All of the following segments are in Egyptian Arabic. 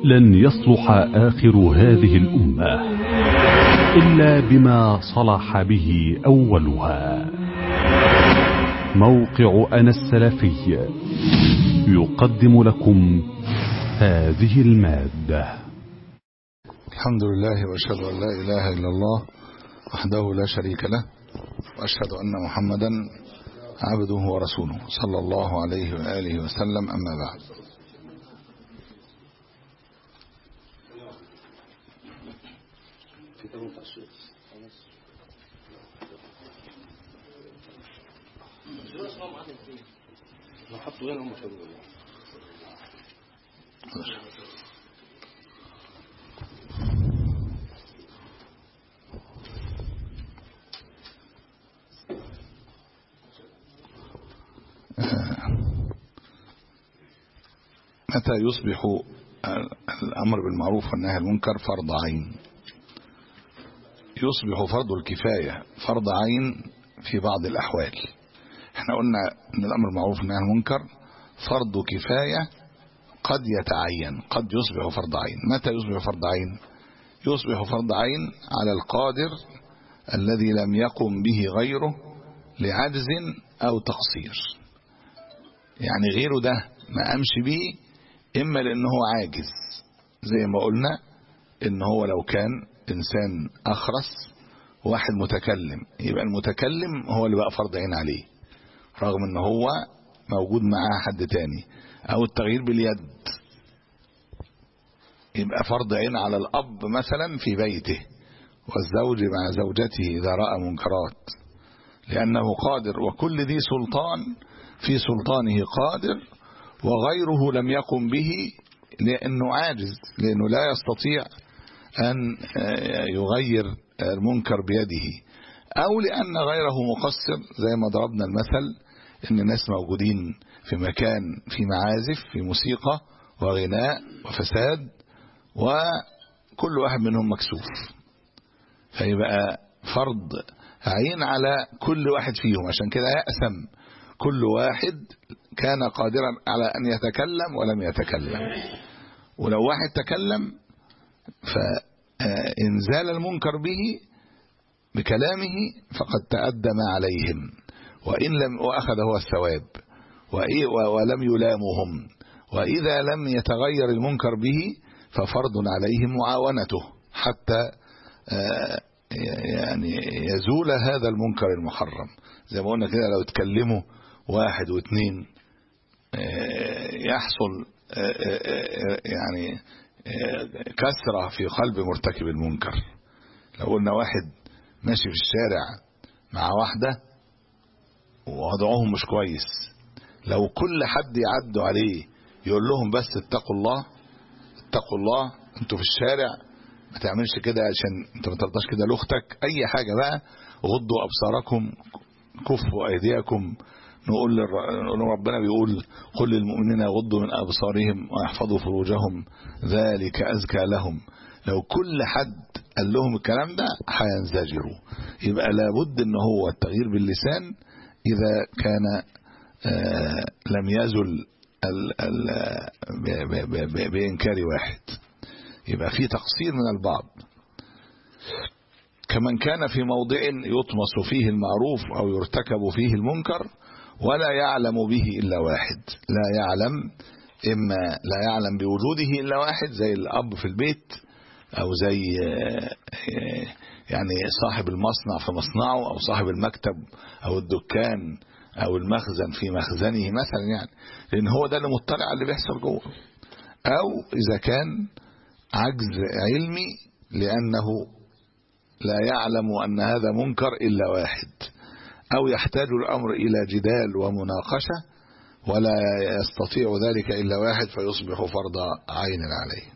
لن يصلح آخر هذه الأمة إلا بما صلح به أولها موقع أنا السلفي يقدم لكم هذه المادة الحمد لله وأشهد أن لا إله إلا الله وحده لا شريك له وأشهد أن محمدا عبده ورسوله صلى الله عليه وآله وسلم أما بعد متى يصبح الأمر بالمعروف والنهي عن المنكر فرض عين يصبح فرض الكفاية فرض عين في بعض الأحوال احنا قلنا ان الأمر بالمعروف والنهي عن المنكر فرض كفاية قد يتعين قد يصبح فرض عين متى يصبح فرض عين يصبح فرض عين على القادر الذي لم يقم به غيره لعجز أو تقصير يعني غيره ده ما قامش به إما لأنه عاجز زي ما قلنا إن هو لو كان إنسان أخرس واحد متكلم يبقى المتكلم هو اللي بقى فرض عين عليه رغم إن هو موجود معاه حد تاني أو التغيير باليد يبقى فرض عين على الأب مثلا في بيته والزوج مع زوجته إذا رأى منكرات لأنه قادر وكل ذي سلطان في سلطانه قادر وغيره لم يقم به لأنه عاجز لأنه لا يستطيع أن يغير المنكر بيده أو لأن غيره مقصر زي ما ضربنا المثل إن الناس موجودين في مكان في معازف في موسيقى وغناء وفساد وكل واحد منهم مكسوف فيبقى فرض عين على كل واحد فيهم عشان كده يأسم كل واحد كان قادرا على أن يتكلم ولم يتكلم ولو واحد تكلم فإنزال المنكر به بكلامه فقد تأدى ما عليهم وإن لم وأخذ هو الثواب ولم يلامهم وإذا لم يتغير المنكر به ففرض عليهم معاونته حتى يعني يزول هذا المنكر المحرم زي ما قلنا كده لو اتكلموا واحد واثنين يحصل يعني كسرة في قلب مرتكب المنكر لو قلنا واحد ماشي في الشارع مع واحدة ووضعهم مش كويس لو كل حد يعدوا عليه يقول لهم بس اتقوا الله اتقوا الله انتوا في الشارع ما تعملش كده عشان انت ما ترضاش كده لاختك اي حاجة بقى غضوا ابصاركم كفوا ايديكم نقول ربنا بيقول قل للمؤمنين يغضوا من أبصارهم ويحفظوا فروجهم ذلك أزكى لهم لو كل حد قال لهم الكلام ده هينزجروا يبقى لابد ان هو التغيير باللسان إذا كان لم يزل ال ال بإنكار واحد يبقى في تقصير من البعض كمن كان في موضع يطمس فيه المعروف أو يرتكب فيه المنكر ولا يعلم به إلا واحد لا يعلم إما لا يعلم بوجوده إلا واحد زي الأب في البيت أو زي يعني صاحب المصنع في مصنعه أو صاحب المكتب أو الدكان أو المخزن في مخزنه مثلا يعني لأن هو ده اللي مطلع على اللي بيحصل جوه أو إذا كان عجز علمي لأنه لا يعلم أن هذا منكر إلا واحد أو يحتاج الأمر إلى جدال ومناقشة ولا يستطيع ذلك إلا واحد فيصبح فرض عين عليه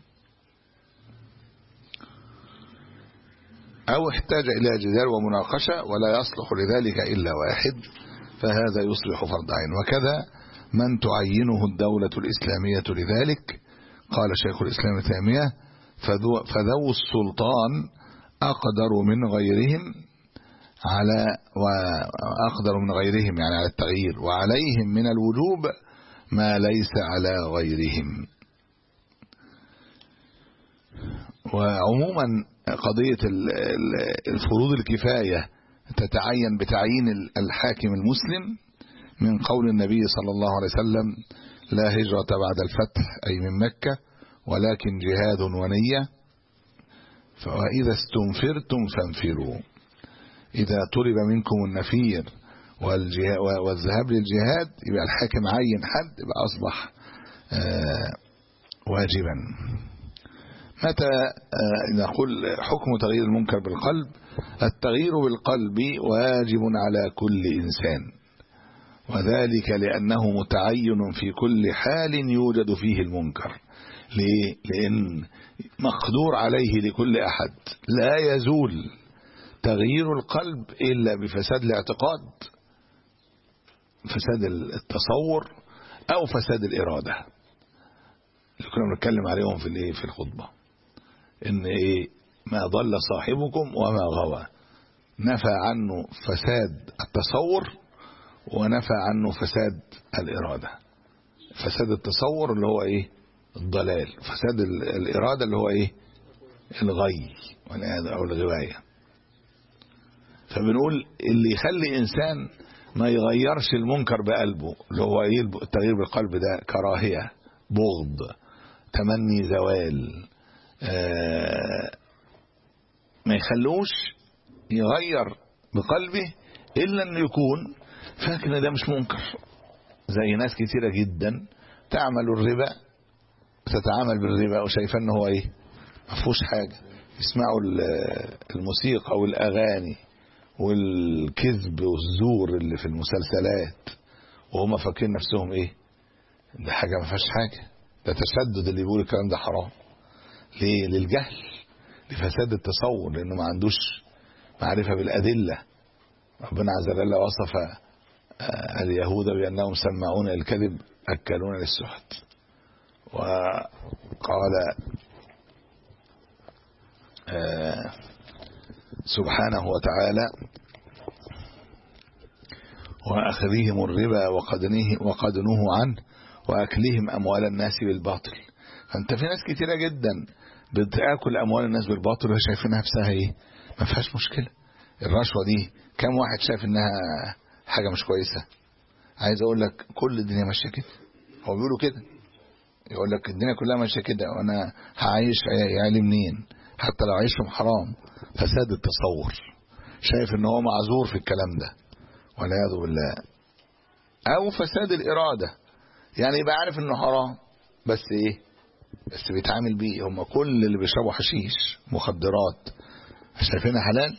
أو احتاج إلى جدال ومناقشة ولا يصلح لذلك إلا واحد فهذا يصبح فرض عين وكذا من تعينه الدولة الإسلامية لذلك قال شيخ الإسلام تيمية فذو, فذو السلطان أقدر من غيرهم على وأقدر من غيرهم يعني على التغيير وعليهم من الوجوب ما ليس على غيرهم وعموما قضية الفروض الكفاية تتعين بتعيين الحاكم المسلم من قول النبي صلى الله عليه وسلم لا هجرة بعد الفتح أي من مكة ولكن جهاد ونية فإذا استنفرتم فانفروا إذا طلب منكم النفير والذهاب للجهاد يبقى الحاكم عين حد يبقى أصبح واجبا متى نقول حكم تغيير المنكر بالقلب التغيير بالقلب واجب على كل إنسان وذلك لأنه متعين في كل حال يوجد فيه المنكر ليه؟ لأن مقدور عليه لكل أحد لا يزول تغيير القلب إلا بفساد الاعتقاد فساد التصور أو فساد الإرادة اللي كنا بنتكلم عليهم في الايه في الخطبة إن إيه ما ضل صاحبكم وما غوى نفى عنه فساد التصور ونفى عنه فساد الإرادة فساد التصور اللي هو إيه الضلال فساد الإرادة اللي هو إيه الغي أو الغواية فبنقول اللي يخلي إنسان ما يغيرش المنكر بقلبه اللي هو إيه التغيير بالقلب ده كراهية بغض تمني زوال آه ما يخلوش يغير بقلبه إلا أنه يكون فاكر ده مش منكر زي ناس كتيرة جدا تعمل الربا تتعامل بالربا وشايفة ان هو ايه ما فيهوش حاجة يسمعوا الموسيقى والأغاني والكذب والزور اللي في المسلسلات وهم فاكرين نفسهم ايه ده حاجة ما فيهاش حاجة ده تشدد اللي بيقول الكلام ده حرام ليه للجهل لفساد التصور لانه ما عندوش معرفة بالأدلة ربنا عز وجل وصف اليهود بأنهم سمعون الكذب أكلون للسحت وقال سبحانه وتعالى وأخذهم الربا وقد نهوا عنه وأكلهم أموال الناس بالباطل فأنت في ناس كتيرة جدا بتاكل أموال الناس بالباطل وهي شايفين نفسها إيه ما فيهاش مشكلة الرشوة دي كم واحد شايف إنها حاجة مش كويسة عايز أقول لك كل الدنيا ماشية كده هو بيقولوا كده يقول لك الدنيا كلها ماشية كده وأنا هعيش عيالي منين حتى لو عيشهم حرام فساد التصور شايف ان هو معذور في الكلام ده والعياذ بالله او فساد الإرادة يعني يبقى عارف انه حرام بس ايه بس بيتعامل بيه هم كل اللي بيشربوا حشيش مخدرات شايفينها حلال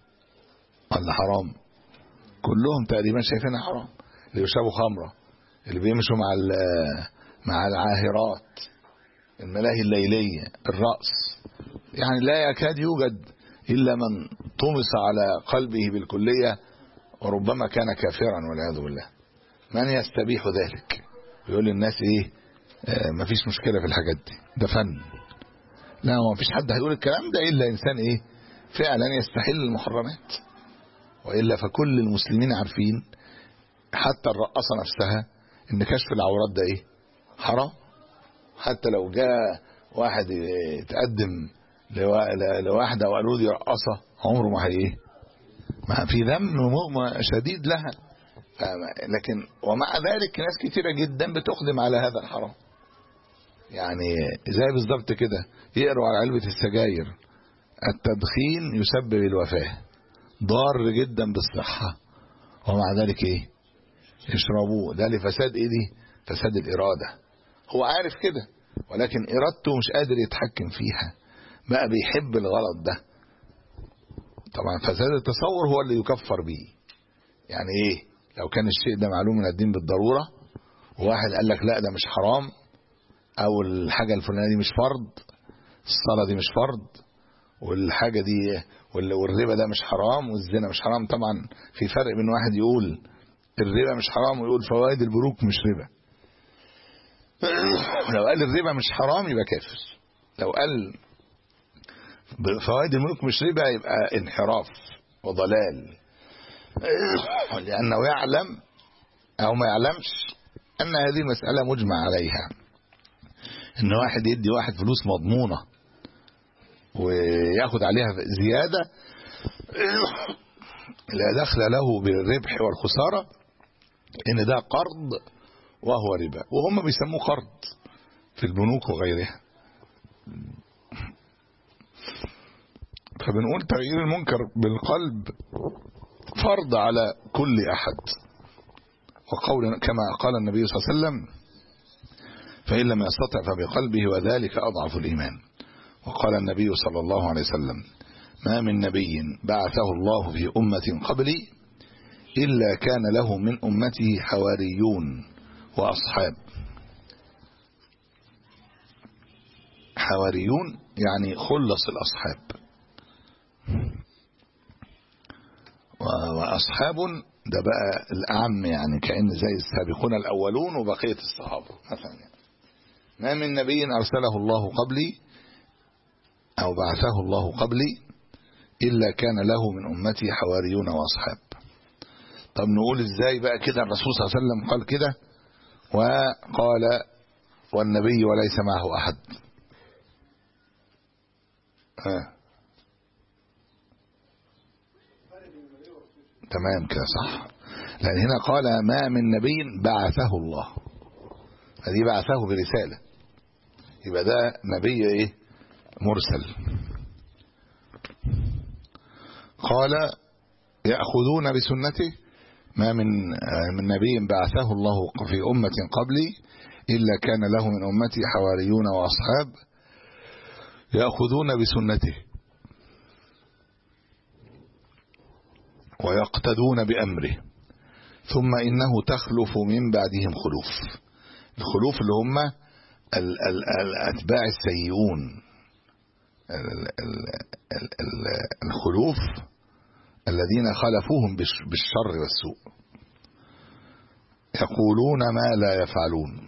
ولا حرام كلهم تقريبا شايفينها حرام اللي بيشربوا خمرة اللي بيمشوا مع مع العاهرات الملاهي الليلية الرأس يعني لا يكاد يوجد إلا من طمس على قلبه بالكلية وربما كان كافرا والعياذ بالله من يستبيح ذلك يقول للناس ايه آه ما فيش مشكلة في الحاجات دي ده فن لا ما فيش حد هيقول الكلام ده إلا إنسان ايه فعلا يستحل المحرمات وإلا فكل المسلمين عارفين حتى الرقصة نفسها ان كشف العورات ده ايه حرام حتى لو جاء واحد يتقدم لواحدة وقالوا لي رقصة عمره ما هي ايه ما في ذم شديد لها لكن ومع ذلك ناس كتيرة جدا بتقدم على هذا الحرام يعني زي بالظبط كده يقروا على علبة السجاير التدخين يسبب الوفاة ضار جدا بالصحة ومع ذلك ايه يشربوه ده لفساد ايه دي فساد الإرادة هو عارف كده ولكن إرادته مش قادر يتحكم فيها بقى بيحب الغلط ده طبعا فساد التصور هو اللي يكفر به يعني ايه لو كان الشيء ده معلوم من الدين بالضرورة وواحد قال لك لا ده مش حرام او الحاجة الفلانية دي مش فرض الصلاة دي مش فرض والحاجة دي والربا ده مش حرام والزنا مش حرام طبعا في فرق بين واحد يقول الربا مش حرام ويقول فوائد البنوك مش ربا لو قال الربا مش حرام يبقى كافر لو قال فوائد الملك مش ربا يبقى انحراف وضلال لأنه يعلم أو ما يعلمش أن هذه مسألة مجمع عليها إن واحد يدي واحد فلوس مضمونة وياخد عليها زيادة لا دخل له بالربح والخسارة ان ده قرض وهو ربا وهم بيسموه قرض في البنوك وغيرها فبنقول تغيير المنكر بالقلب فرض على كل احد وقول كما قال النبي صلى الله عليه وسلم فإن لم يستطع فبقلبه وذلك أضعف الإيمان وقال النبي صلى الله عليه وسلم ما من نبي بعثه الله في أمة قبلي إلا كان له من أمته حواريون وأصحاب حواريون يعني خلص الأصحاب وأصحاب ده بقى الأعم يعني كأن زي السابقون الأولون وبقية الصحابة مثلا يعني. ما من نبي أرسله الله قبلي أو بعثه الله قبلي إلا كان له من أمتي حواريون وأصحاب طب نقول إزاي بقى كده الرسول صلى الله عليه وسلم قال كده وقال والنبي وليس معه أحد ها تمام كده صح لأن هنا قال ما من نبي بعثه الله هذه بعثه برسالة يبقى ده نبي ايه مرسل قال يأخذون بسنته ما من من نبي بعثه الله في أمة قبلي إلا كان له من أمتي حواريون وأصحاب يأخذون بسنته ويقتدون بأمره ثم إنه تخلف من بعدهم خلوف الخلوف اللي هم ال ال الأتباع السيئون ال ال الخلوف الذين خلفوهم بالشر والسوء يقولون ما لا يفعلون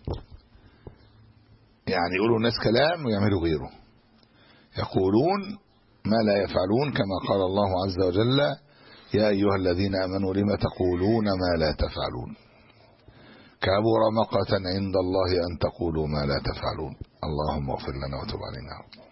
يعني يقولوا الناس كلام ويعملوا غيره يقولون ما لا يفعلون كما قال الله عز وجل يا أيها الذين آمنوا لم تقولون ما لا تفعلون كبر مقتا عند الله أن تقولوا ما لا تفعلون اللهم اغفر لنا وتب علينا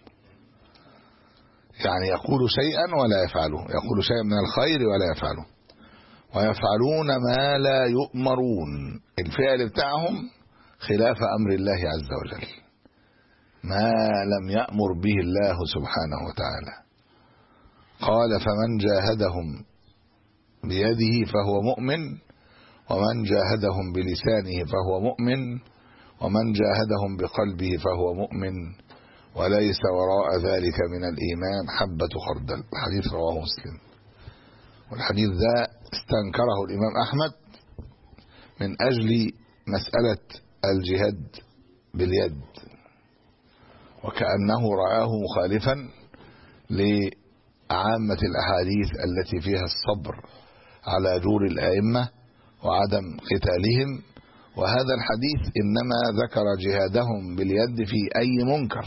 يعني يقول شيئا ولا يفعله يقول شيئا من الخير ولا يفعله ويفعلون ما لا يؤمرون الفعل بتاعهم خلاف أمر الله عز وجل ما لم يأمر به الله سبحانه وتعالى قال فمن جاهدهم بيده فهو مؤمن ومن جاهدهم بلسانه فهو مؤمن ومن جاهدهم بقلبه فهو مؤمن وليس وراء ذلك من الإيمان حبة خردل الحديث رواه مسلم والحديث ذا استنكره الإمام أحمد من أجل مسألة الجهاد باليد وكأنه رآه مخالفا لعامة الأحاديث التي فيها الصبر على جور الأئمة وعدم قتالهم وهذا الحديث إنما ذكر جهادهم باليد في أي منكر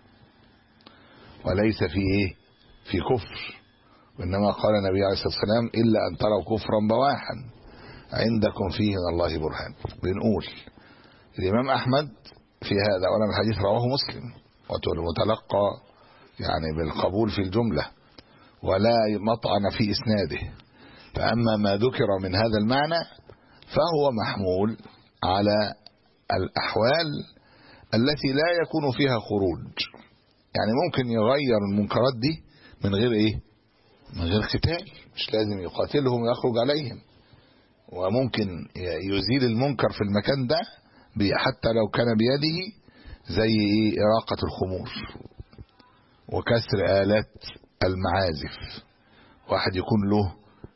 وليس في إيه في كفر وإنما قال النبي عليه الصلاة والسلام إلا أن تروا كفرا بواحا عندكم فيه من الله برهان بنقول الإمام أحمد في هذا أولا الحديث رواه مسلم وتلقى يعني بالقبول في الجملة ولا مطعن في إسناده فأما ما ذكر من هذا المعنى فهو محمول على الأحوال التي لا يكون فيها خروج يعني ممكن يغير المنكرات دي من غير ايه من غير قتال مش لازم يقاتلهم ويخرج عليهم وممكن يزيل المنكر في المكان ده حتى لو كان بيده زي ايه إراقة الخمور وكسر آلات المعازف واحد يكون له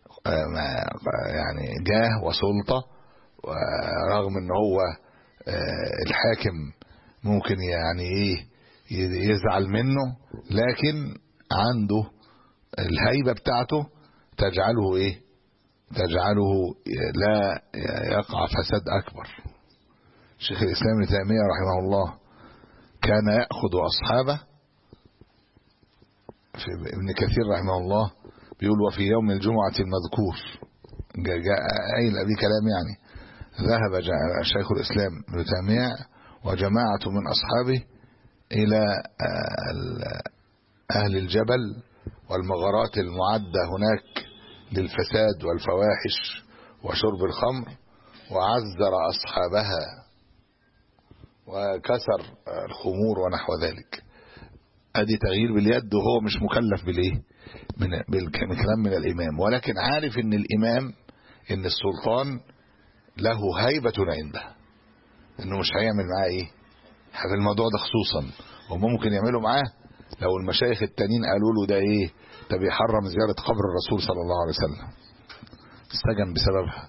يعني جاه وسلطة ورغم ان هو الحاكم ممكن يعني ايه يزعل منه لكن عنده الهيبة بتاعته تجعله ايه تجعله لا يقع فساد اكبر شيخ الاسلام ابن تيميه رحمه الله كان ياخذ اصحابه في ابن كثير رحمه الله بيقول وفي يوم الجمعة المذكور جاء أي الأبي كلام يعني ذهب شيخ الإسلام ابن تيمية وجماعة من أصحابه إلى أهل الجبل والمغارات المعدة هناك للفساد والفواحش وشرب الخمر وعذر أصحابها وكسر الخمور ونحو ذلك ادي تغيير باليد وهو مش مكلف بالايه من بالكلام من الامام ولكن عارف ان الامام ان السلطان له هيبة عنده انه مش هيعمل معاه ايه في الموضوع ده خصوصا هم ممكن يعملوا معاه لو المشايخ التانيين قالوا له ده ايه ده بيحرم زيارة قبر الرسول صلى الله عليه وسلم استجن بسببها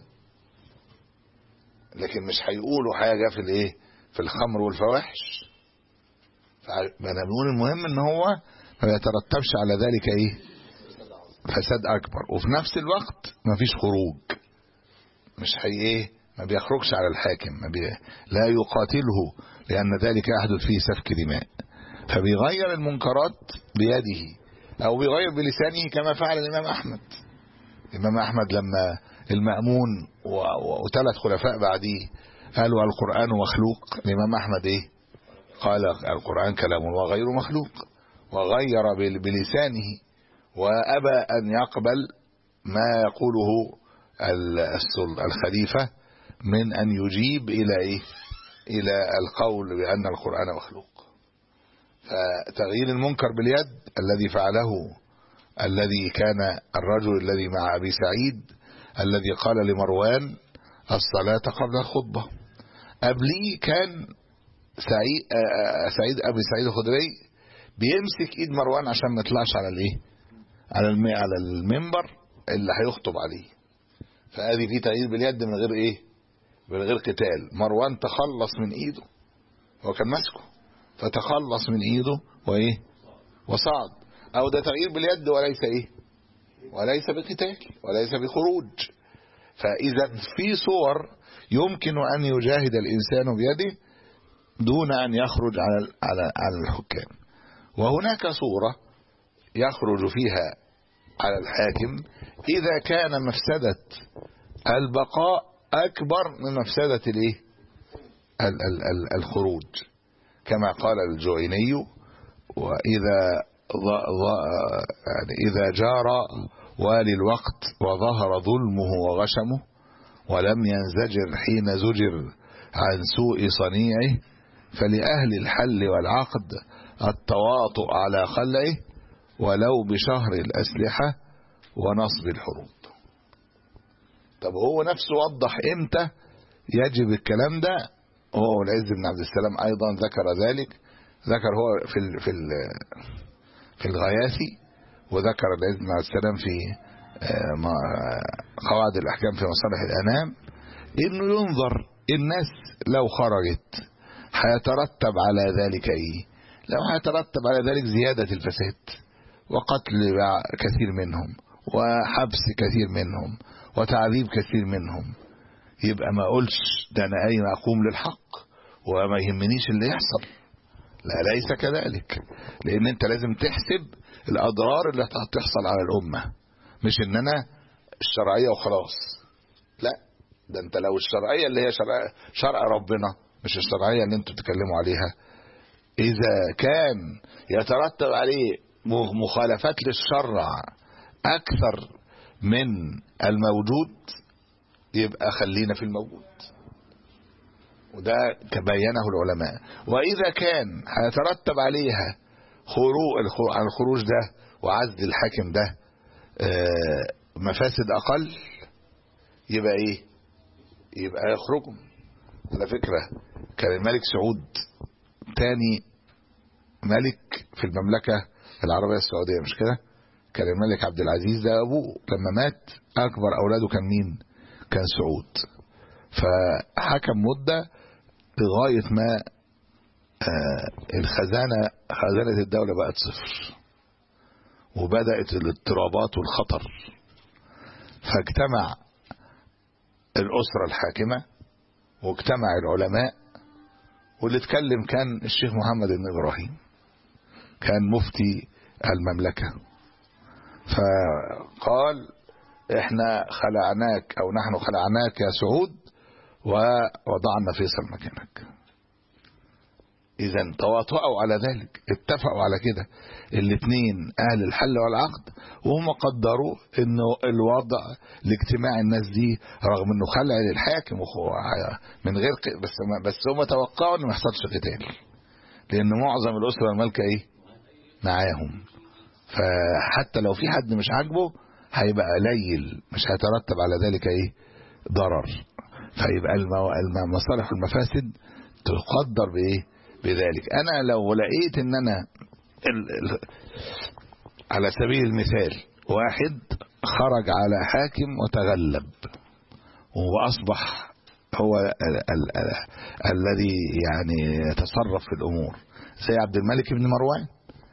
لكن مش هيقولوا حاجة في الايه في الخمر والفواحش فانا بنقول المهم ان هو ما يترتبش على ذلك ايه فساد اكبر وفي نفس الوقت ما فيش خروج مش هي ايه ما بيخرجش على الحاكم ما بي... لا يقاتله لان ذلك يحدث فيه سفك دماء فبيغير المنكرات بيده او بيغير بلسانه كما فعل الامام احمد الامام احمد لما المأمون وثلاث خلفاء بعديه قالوا القرآن مخلوق الامام احمد ايه قال القرآن كلام وغير مخلوق وغير بلسانه وأبى أن يقبل ما يقوله الخليفة من أن يجيب إلى إيه إلى القول بأن القرآن مخلوق فتغيير المنكر باليد الذي فعله الذي كان الرجل الذي مع أبي سعيد الذي قال لمروان الصلاة قبل الخطبة قبليه كان سعيد سعيد ابي سعيد الخدري بيمسك ايد مروان عشان ما يطلعش على الايه على المي على المنبر اللي هيخطب عليه فادي في تغيير باليد من غير ايه من غير قتال مروان تخلص من ايده هو كان ماسكه فتخلص من ايده وايه وصعد او ده تغيير باليد وليس ايه وليس بقتال وليس بخروج فاذا في صور يمكن ان يجاهد الانسان بيده دون أن يخرج على على على الحكام وهناك صورة يخرج فيها على الحاكم إذا كان مفسدة البقاء أكبر من مفسدة الايه الخروج كما قال الجويني وإذا ض... ض... يعني إذا جار والي الوقت وظهر ظلمه وغشمه ولم ينزجر حين زجر عن سوء صنيعه فلأهل الحل والعقد التواطؤ على خلعه ولو بشهر الأسلحة ونصب الحروب طب هو نفسه وضح امتى يجب الكلام ده هو العز بن عبد السلام أيضا ذكر ذلك ذكر هو في ال في ال في الغياثي وذكر العز بن عبد السلام في قواعد الأحكام في مصالح الأنام إنه ينظر الناس لو خرجت هيترتب على ذلك ايه لو هيترتب على ذلك زيادة الفساد وقتل كثير منهم وحبس كثير منهم وتعذيب كثير منهم يبقى ما اقولش ده انا اين اقوم للحق وما يهمنيش اللي يحصل لا ليس كذلك لان انت لازم تحسب الاضرار اللي هتحصل على الامة مش ان انا الشرعية وخلاص لا ده انت لو الشرعية اللي هي شرع, شرع ربنا مش الشرعية اللي انتوا بتتكلموا عليها اذا كان يترتب عليه مخالفات للشرع اكثر من الموجود يبقى خلينا في الموجود وده تبينه العلماء واذا كان هيترتب عليها خروج عن الخروج ده وعزل الحاكم ده مفاسد اقل يبقى ايه يبقى يخرجهم على فكرة كان الملك سعود تاني ملك في المملكة العربية السعودية مش كده كان الملك عبد العزيز ده أبوه لما مات أكبر أولاده كان مين كان سعود فحكم مدة لغاية ما آه الخزانة خزانة الدولة بقت صفر وبدأت الاضطرابات والخطر فاجتمع الأسرة الحاكمة واجتمع العلماء واللي اتكلم كان الشيخ محمد بن إبراهيم كان مفتي المملكة فقال احنا خلعناك او نحن خلعناك يا سعود ووضعنا فيصل مكانك إذا تواطؤوا على ذلك اتفقوا على كده الاثنين أهل الحل والعقد وهم قدروا إنه الوضع لاجتماع الناس دي رغم إنه خلع للحاكم من غير بس بس هم توقعوا إن ما يحصلش قتال لأن معظم الأسرة المالكة إيه؟ معاهم فحتى لو في حد مش عاجبه هيبقى قليل مش هيترتب على ذلك إيه؟ ضرر فيبقى المصالح والمفاسد تقدر بإيه؟ بذلك انا لو لقيت ان انا ال ال على سبيل المثال واحد خرج على حاكم وتغلب واصبح هو ال ال ال الذي يعني يتصرف في الامور زي عبد الملك بن مروان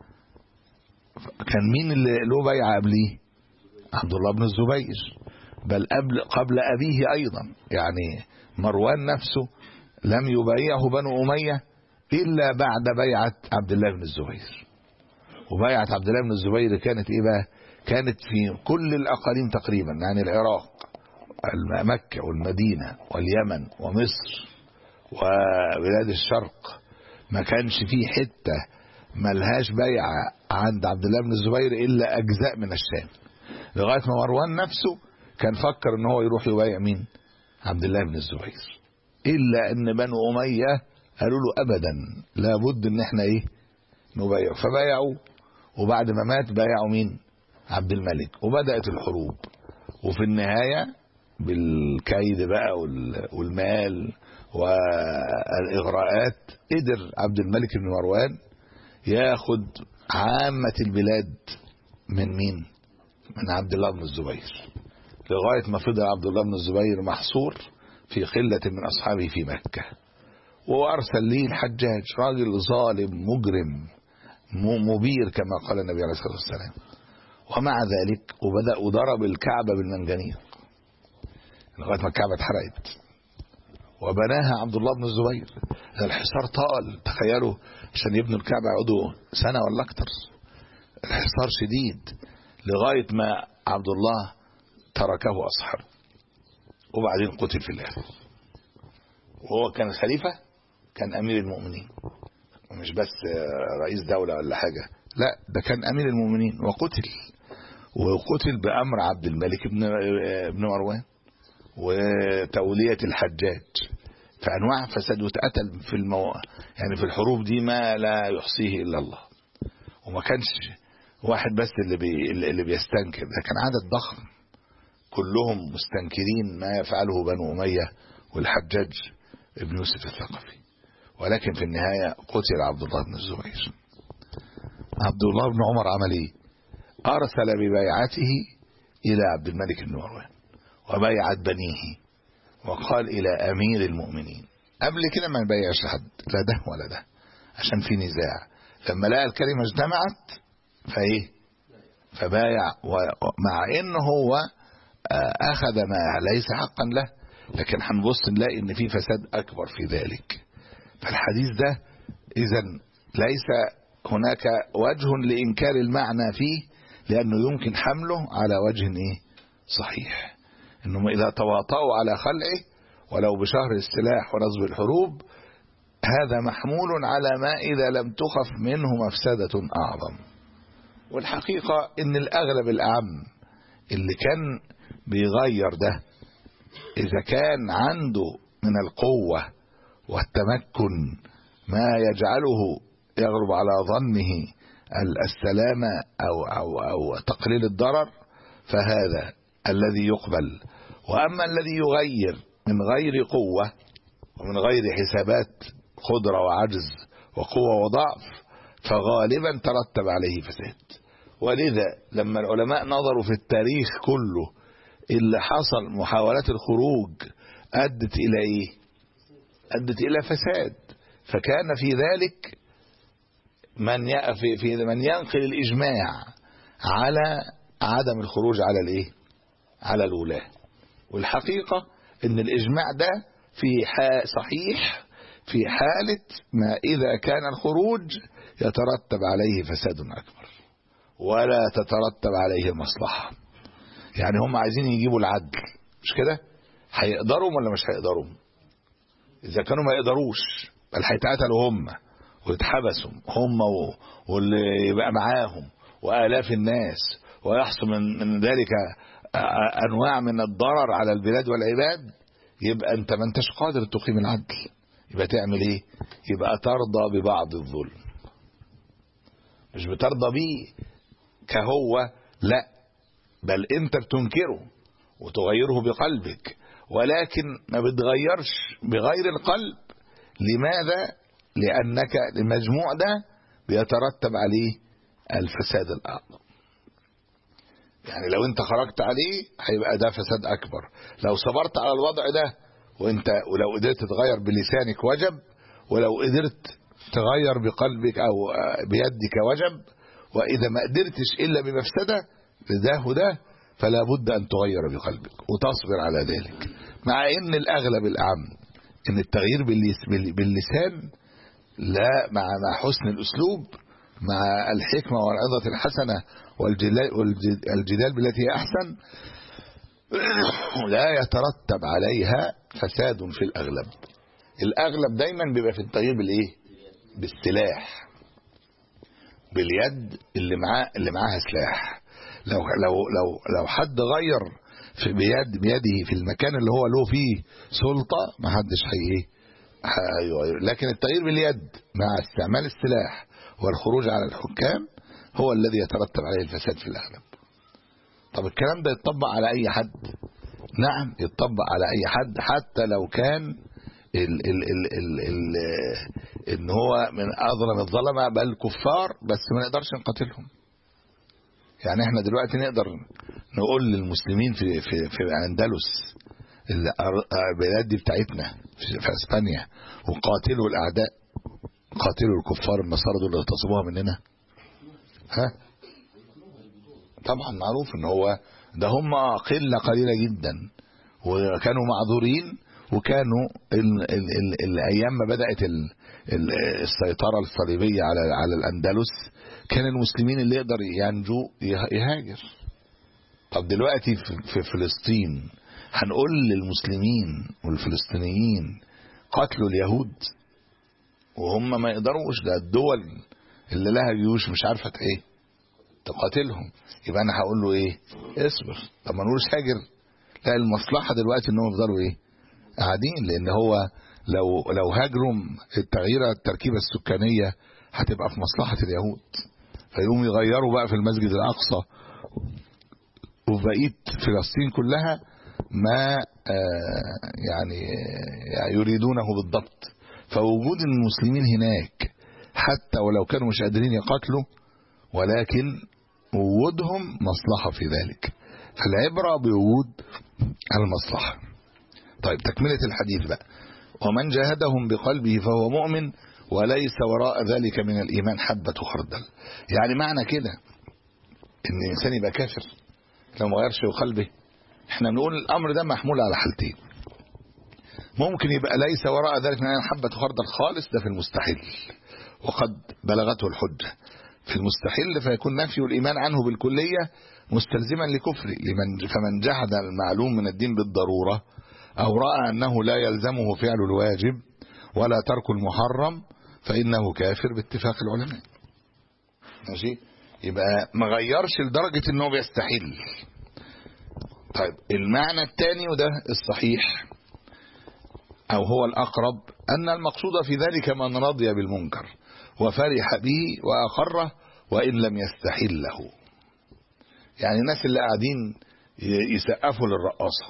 كان مين اللي له بيعه قبليه عبد الله بن الزبير بل قبل قبل ابيه ايضا يعني مروان نفسه لم يبايعه بنو اميه إلا بعد بيعة عبد الله بن الزبير وبيعة عبد الله بن الزبير كانت إيه بقى كانت في كل الأقاليم تقريبا يعني العراق مكة والمدينة واليمن ومصر وبلاد الشرق ما كانش فيه حتة ملهاش بيعة عند عبد الله بن الزبير إلا أجزاء من الشام لغاية ما مروان نفسه كان فكر ان هو يروح يبايع مين عبد الله بن الزبير إلا أن بنو أمية قالوا له ابدا لابد ان احنا ايه نبايع فبايعوا وبعد ما مات بايعوا مين عبد الملك وبدات الحروب وفي النهايه بالكيد بقى والمال والاغراءات قدر عبد الملك بن مروان ياخد عامه البلاد من مين من عبد الله بن الزبير لغايه ما فضل عبد الله بن الزبير محصور في قله من اصحابه في مكه وارسل ليه الحجاج راجل ظالم مجرم مبير كما قال النبي عليه الصلاه والسلام ومع ذلك وبدا وضرب الكعبه بالمنجنيق لغايه ما الكعبه اتحرقت وبناها عبد الله بن الزبير الحصار طال تخيلوا عشان يبنوا الكعبه يقعدوا سنه ولا اكتر الحصار شديد لغايه ما عبد الله تركه اصحابه وبعدين قتل في الاخر وهو كان خليفه كان امير المؤمنين ومش بس رئيس دولة ولا حاجة لا ده كان امير المؤمنين وقتل وقتل بامر عبد الملك بن بن مروان وتولية الحجاج فانواع فساد واتقتل في المو... يعني في الحروب دي ما لا يحصيه الا الله وما كانش واحد بس اللي بي... اللي بيستنكر ده كان عدد ضخم كلهم مستنكرين ما يفعله بنو اميه والحجاج ابن يوسف الثقفي ولكن في النهاية قتل عبد الله بن الزبير عبد الله بن عمر عمل ايه ارسل ببيعته الى عبد الملك بن مروان وبيعت بنيه وقال الى امير المؤمنين قبل كده ما يبيعش حد لا ده ولا ده عشان في نزاع لما لقى الكلمة اجتمعت فايه فبايع مع ان هو اخذ ما ليس حقا له لكن هنبص نلاقي ان في فساد اكبر في ذلك فالحديث ده اذا ليس هناك وجه لانكار المعنى فيه لانه يمكن حمله على وجه ايه صحيح انهم اذا تواطؤوا على خلعه ولو بشهر السلاح ونصب الحروب هذا محمول على ما اذا لم تخف منه مفسدة اعظم والحقيقة ان الاغلب الاعم اللي كان بيغير ده اذا كان عنده من القوة والتمكن ما يجعله يغلب على ظنه السلامة أو, أو, أو تقليل الضرر فهذا الذي يقبل وأما الذي يغير من غير قوة ومن غير حسابات قدرة وعجز وقوة وضعف فغالبا ترتب عليه فساد ولذا لما العلماء نظروا في التاريخ كله اللي حصل محاولات الخروج أدت إلى إيه أدت إلى فساد فكان في ذلك من في في من ينقل الإجماع على عدم الخروج على الإيه على الولاة والحقيقة إن الإجماع ده في صحيح في حالة ما إذا كان الخروج يترتب عليه فساد أكبر ولا تترتب عليه المصلحة يعني هم عايزين يجيبوا العدل مش كده هيقدروا ولا مش هيقدروا إذا كانوا ما يقدروش بل هيتقتلوا هم ويتحبسوا هم و- واللي يبقى معاهم وآلاف الناس ويحصل من من ذلك أ- أ- أنواع من الضرر على البلاد والعباد يبقى أنت ما أنتش قادر تقيم العدل يبقى تعمل إيه يبقى ترضى ببعض الظلم مش بترضى بيه كهو لا بل أنت بتنكره وتغيره بقلبك ولكن ما بتغيرش بغير القلب لماذا لأنك المجموع ده بيترتب عليه الفساد الأعظم يعني لو انت خرجت عليه هيبقى ده فساد أكبر لو صبرت على الوضع ده وانت ولو قدرت تغير بلسانك وجب ولو قدرت تغير بقلبك أو بيدك وجب وإذا ما قدرتش إلا بمفسدة لده وده فلا بد أن تغير بقلبك وتصبر على ذلك مع ان الأغلب الأعم ان التغيير باللس- بال- باللسان لا مع مع حسن الأسلوب مع الحكمة والعظة الحسنة والجدال, والجدال بالتي هي أحسن لا يترتب عليها فساد في الأغلب الأغلب دايما بيبقى في التغيير بالإيه بالسلاح باليد اللي معاه اللي معاها سلاح لو لو لو لو حد غير في بيد بيده في المكان اللي هو له فيه سلطة ما حدش هي ايه هيغير لكن التغيير باليد مع استعمال السلاح والخروج على الحكام هو الذي يترتب عليه الفساد في الأغلب طب الكلام ده يتطبق على أي حد نعم يتطبق على أي حد حتى لو كان ال ال ال ال ال ان هو من اظلم الظلمه بل كفار بس ما نقدرش نقاتلهم يعني احنا دلوقتي نقدر نقول للمسلمين في في في الاندلس البلاد دي بتاعتنا في, في اسبانيا وقاتلوا الاعداء قاتلوا الكفار النصارى دول اللي اغتصبوها مننا ها طبعا معروف ان هو ده هم قله قليله جدا وكانوا معذورين وكانوا ال ال ال الايام ما بدات ال ال السيطره الصليبيه على على الاندلس كان المسلمين اللي يقدر ينجو يهاجر طب دلوقتي في, في فلسطين هنقول للمسلمين والفلسطينيين قتلوا اليهود وهم ما يقدروش ده الدول اللي لها جيوش مش عارفه ايه تقاتلهم يبقى انا هقول له ايه اصبر طب ما نقولش هاجر لا المصلحه دلوقتي انهم يفضلوا ايه قاعدين لان هو لو لو هاجروا التغيير التركيبه السكانيه هتبقى في مصلحه اليهود فيقوموا يغيروا بقى في المسجد الاقصى وفي بقيه فلسطين كلها ما آه يعني يريدونه بالضبط فوجود المسلمين هناك حتى ولو كانوا مش قادرين يقاتلوا ولكن وجودهم مصلحه في ذلك فالعبره بوجود المصلحه طيب تكملة الحديث بقى ومن جاهدهم بقلبه فهو مؤمن وليس وراء ذلك من الإيمان حبة خردل يعني معنى كده ان الإنسان يبقى كافر لو ما غيرش قلبه احنا بنقول الأمر ده محمول على حالتين ممكن يبقى ليس وراء ذلك من الإيمان حبة خردل خالص ده في المستحيل وقد بلغته الحجة في المستحيل فيكون نفي الإيمان عنه بالكلية مستلزما لكفره لمن فمن جحد المعلوم من الدين بالضرورة أو رأى أنه لا يلزمه فعل الواجب ولا ترك المحرم فإنه كافر باتفاق العلماء ماشي يبقى ما غيرش لدرجة أنه بيستحل طيب المعنى الثاني وده الصحيح أو هو الأقرب أن المقصود في ذلك من رضي بالمنكر وفرح به وأقره وإن لم يستحله يعني الناس اللي قاعدين يسقفوا للرقاصه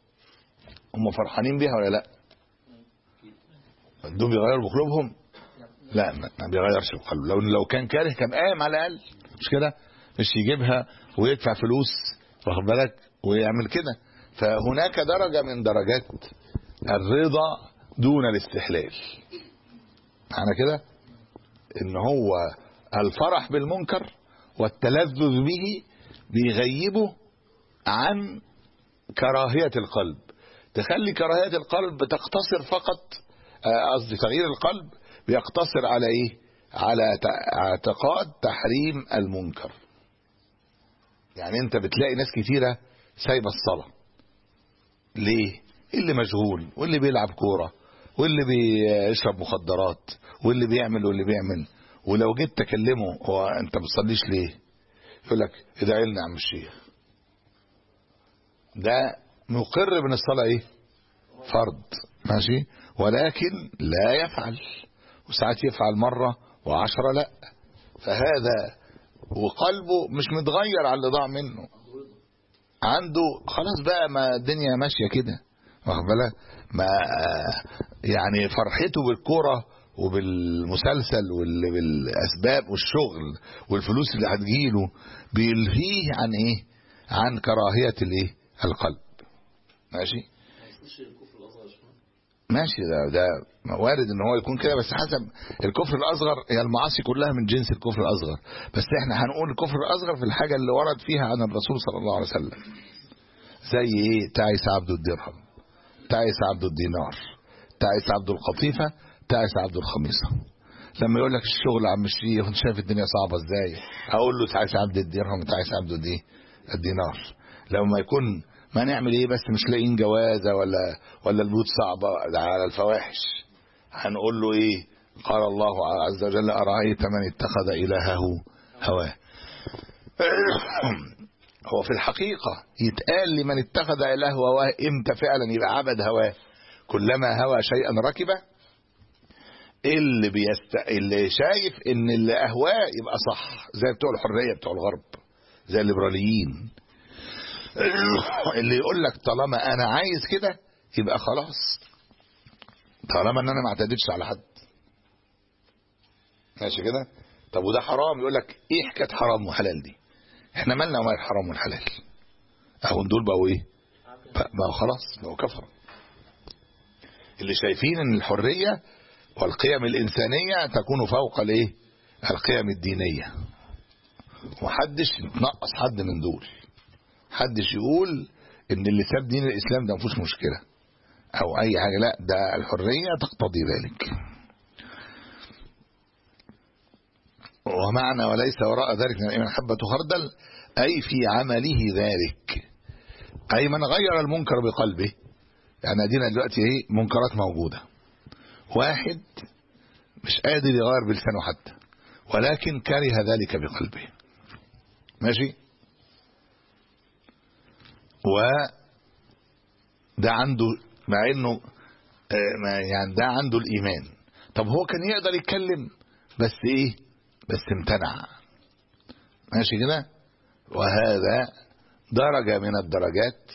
هم فرحانين بيها ولا لا دول بيغيروا بقلوبهم لا ما بيغيرش بقلبه لو لو كان كاره كان قايم على الاقل مش كده مش يجيبها ويدفع فلوس واخد بالك ويعمل كده فهناك درجة من درجات الرضا دون الاستحلال معنى كده ان هو الفرح بالمنكر والتلذذ به بيغيبه عن كراهية القلب تخلي كراهية القلب تقتصر فقط قصدي تغيير القلب بيقتصر على ايه على اعتقاد تحريم المنكر يعني انت بتلاقي ناس كتيرة سايبة الصلاة ليه اللي مشغول واللي بيلعب كورة واللي بيشرب مخدرات واللي بيعمل واللي بيعمل ولو جيت تكلمه هو انت ما بتصليش ليه يقول لك ادعي لنا يا عم الشيخ ده مقر من الصلاه ايه فرض ماشي ولكن لا يفعل وساعات يفعل مره وعشرة لا فهذا وقلبه مش متغير على اللي ضاع منه عنده خلاص بقى ما الدنيا ماشيه كده واخد بالك ما يعني فرحته بالكرة وبالمسلسل وبالاسباب والشغل والفلوس اللي هتجيله بيلهيه عن ايه عن كراهيه الايه القلب ماشي ماشي ده ده وارد ان هو يكون كده بس حسب الكفر الاصغر هي المعاصي كلها من جنس الكفر الاصغر بس احنا هنقول الكفر الاصغر في الحاجه اللي ورد فيها عن الرسول صلى الله عليه وسلم زي ايه تعس عبد الدرهم تعس عبد الدينار تعس عبد القطيفه تعس عبد الخميصه لما يقول لك الشغل عم الشيخ انت شايف الدنيا صعبه ازاي اقول له تعس عبد الدرهم تعس عبد الدي الدينار لما يكون ما نعمل ايه بس مش لاقيين جوازه ولا ولا البيوت صعبه على الفواحش هنقول له ايه قال الله عز وجل ارايت من اتخذ الهه هواه هو في الحقيقه يتقال لمن اتخذ الهه هواه امتى فعلا يبقى عبد هواه كلما هوى شيئا ركبه اللي بيست... اللي شايف ان اللي اهواه يبقى صح زي بتوع الحريه بتوع الغرب زي الليبراليين اللي يقول لك طالما انا عايز كده يبقى خلاص طالما ان انا ما اعتدتش على حد ماشي كده طب وده حرام يقول لك ايه حكايه حرام وحلال دي احنا مالنا ومال الحرام والحلال اهو دول بقوا ايه بقوا خلاص بقوا كفروا اللي شايفين ان الحريه والقيم الانسانيه تكون فوق الايه القيم الدينيه ومحدش يتنقص حد من دول حدش يقول ان اللي ساب دين الاسلام ده مفيش مشكله او اي حاجه لا ده الحريه تقتضي ذلك ومعنى وليس وراء ذلك من الايمان حبه خردل اي في عمله ذلك اي من غير المنكر بقلبه يعني ادينا دلوقتي ايه منكرات موجوده واحد مش قادر يغير بلسانه حتى ولكن كره ذلك بقلبه ماشي و ده عنده مع انه يعني ده عنده الايمان طب هو كان يقدر يتكلم بس ايه بس امتنع ماشي كده وهذا درجه من الدرجات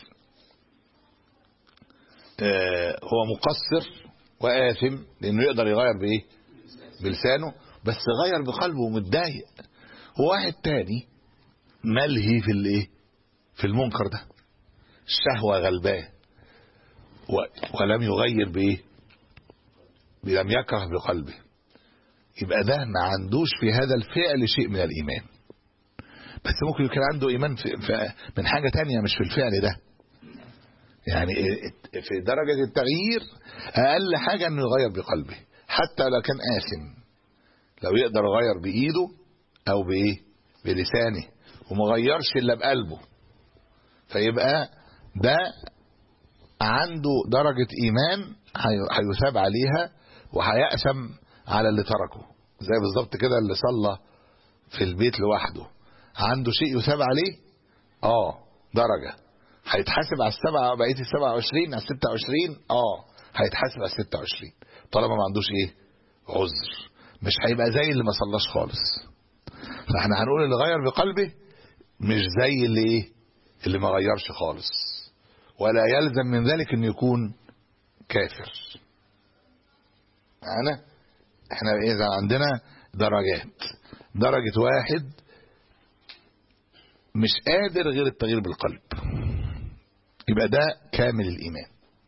هو مقصر واثم لانه يقدر يغير بايه بلسانه بس غير بقلبه ومتضايق وواحد تاني ملهي في الايه في المنكر ده الشهوة غلباه ولم يغير بايه لم يكره بقلبه يبقى ده ما عندوش في هذا الفعل شيء من الايمان بس ممكن يكون عنده ايمان في, في من حاجة تانية مش في الفعل ده يعني في درجة التغيير اقل حاجة انه يغير بقلبه حتى لو كان آثم لو يقدر يغير بايده او بايه بلسانه وما غيرش الا بقلبه فيبقى ده عنده درجة إيمان هيثاب عليها وهيأسم على اللي تركه زي بالظبط كده اللي صلى في البيت لوحده عنده شيء يثاب عليه اه درجة هيتحاسب على السبعة بقية السبعة وعشرين على الستة وعشرين اه هيتحاسب على الستة وعشرين طالما ما عندوش ايه عذر مش هيبقى زي اللي ما صلاش خالص فاحنا هنقول اللي غير بقلبه مش زي اللي ايه اللي ما غيرش خالص ولا يلزم من ذلك انه يكون كافر معانا احنا اذا عندنا درجات درجة واحد مش قادر غير التغيير بالقلب يبقى ده كامل الايمان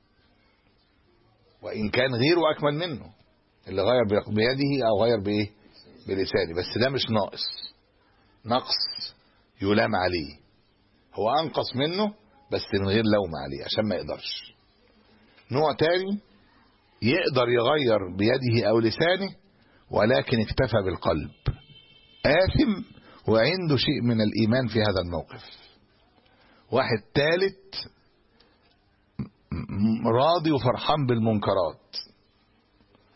وان كان غيره اكمل منه اللي غير بيده او غير بايه بلسانه بس ده مش ناقص نقص يلام عليه هو انقص منه بس من غير لوم عليه عشان ما يقدرش نوع تاني يقدر يغير بيده او لسانه ولكن اكتفى بالقلب آثم وعنده شيء من الإيمان في هذا الموقف واحد ثالث راضي وفرحان بالمنكرات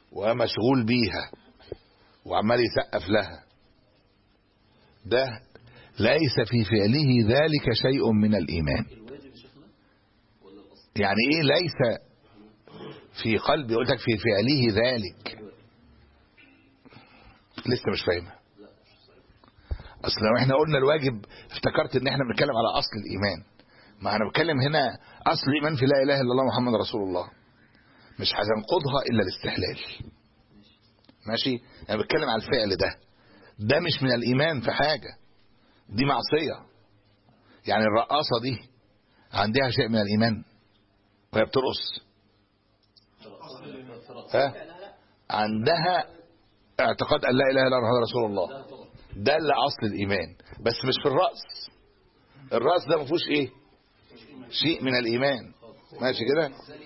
ومشغول بيها وعمال يسقف لها ده ليس في فعله ذلك شيء من الإيمان يعني إيه ليس في قلبي قلت لك في فعله ذلك لسه مش فاهمها اصل لو احنا قلنا الواجب افتكرت ان احنا بنتكلم على اصل الايمان ما انا بتكلم هنا اصل الايمان في لا اله الا الله محمد رسول الله مش هتنقضها الا الاستحلال ماشي انا بتكلم على الفعل ده ده مش من الايمان في حاجه دي معصيه يعني الرقاصه دي عندها شيء من الايمان وهي بترقص ها عندها اعتقاد ان لا اله الا الله رسول الله ده اللي اصل الايمان بس مش في الراس الراس ده ما فيهوش ايه شيء من الايمان ماشي كده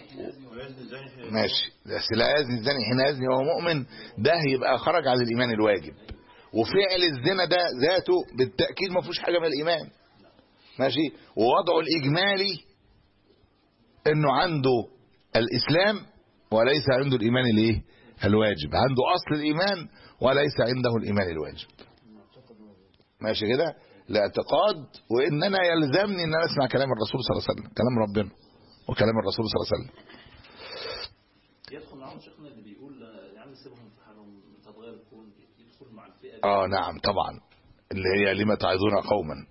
ماشي بس لا يزني الزاني حين يزني وهو مؤمن ده يبقى خرج عن الايمان الواجب وفعل الزنا ده ذاته بالتاكيد ما فيهوش حاجه من الايمان ماشي ووضعه الاجمالي انه عنده الاسلام وليس عنده الايمان الايه الواجب عنده اصل الايمان وليس عنده الايمان الواجب ماشي كده الاعتقاد وان انا يلزمني ان انا اسمع كلام الرسول صلى الله عليه وسلم كلام ربنا وكلام الرسول صلى الله عليه وسلم يدخل معاهم شيخنا اللي بيقول يا عم سيبهم في حالهم تتغير الكون يدخل مع الفئه دي. اه نعم طبعا اللي هي لما تعظون قوما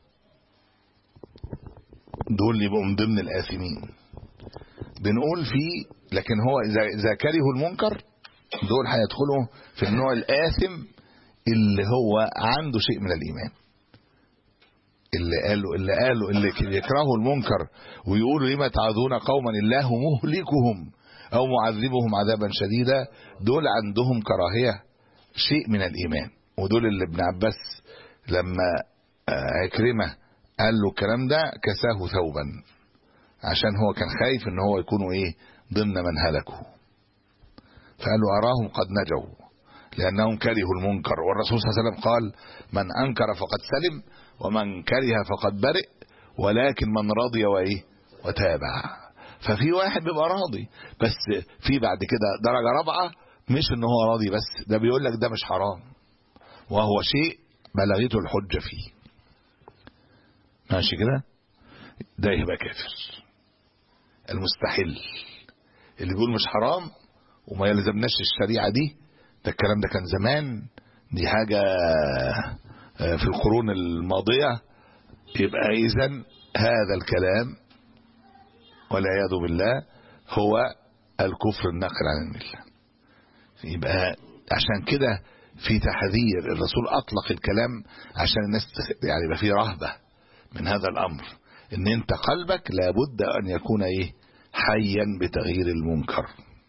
دول يبقوا من ضمن الآثمين بنقول فيه لكن هو إذا, إذا كرهوا المنكر دول هيدخلوا في النوع الآثم اللي هو عنده شيء من الإيمان اللي قالوا اللي قالوا اللي يكرهوا المنكر ويقولوا لما تعظون قوما الله مهلكهم أو معذبهم عذابا شديدا دول عندهم كراهية شيء من الإيمان ودول اللي ابن عباس لما عكرمة قال له الكلام ده كساه ثوبا عشان هو كان خايف ان هو يكونوا ايه ضمن من هلكوا فقال له اراهم قد نجوا لانهم كرهوا المنكر والرسول صلى الله عليه وسلم قال من انكر فقد سلم ومن كره فقد برئ ولكن من رضي وايه وتابع ففي واحد بيبقى راضي بس في بعد كده درجه رابعه مش ان هو راضي بس ده بيقول لك ده مش حرام وهو شيء بلغته الحجه فيه ماشي كده ده يبقى كافر المستحل اللي بيقول مش حرام وما يلزمناش الشريعة دي ده الكلام ده كان زمان دي حاجة في القرون الماضية يبقى إذا هذا الكلام والعياذ بالله هو الكفر الناقل عن الملة يبقى عشان كده في تحذير الرسول أطلق الكلام عشان الناس يعني يبقى فيه رهبة من هذا الأمر ان انت قلبك لابد ان يكون ايه حيا بتغيير المنكر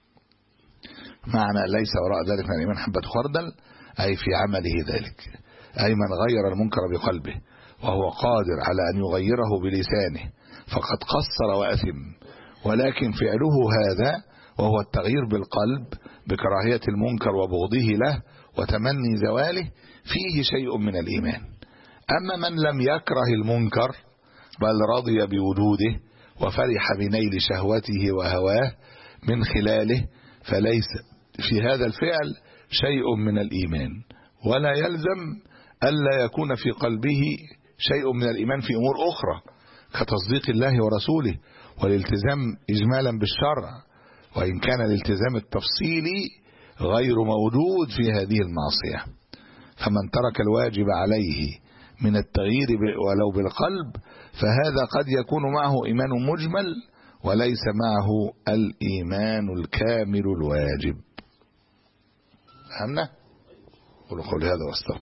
معنى ليس وراء ذلك من الايمان حبة خردل اي في عمله ذلك اي من غير المنكر بقلبه وهو قادر على ان يغيره بلسانه فقد قصر واثم ولكن فعله هذا وهو التغيير بالقلب بكراهية المنكر وبغضه له وتمني زواله فيه شيء من الإيمان أما من لم يكره المنكر بل رضي بوجوده وفرح بنيل شهوته وهواه من خلاله فليس في هذا الفعل شيء من الإيمان ولا يلزم ألا يكون في قلبه شيء من الإيمان في أمور أخرى كتصديق الله ورسوله والالتزام إجمالا بالشرع وإن كان الالتزام التفصيلي غير موجود في هذه المعصية فمن ترك الواجب عليه من التغيير ولو بالقلب فهذا قد يكون معه إيمان مجمل وليس معه الإيمان الكامل الواجب فهمنا؟ قولوا قولي هذا واستغفر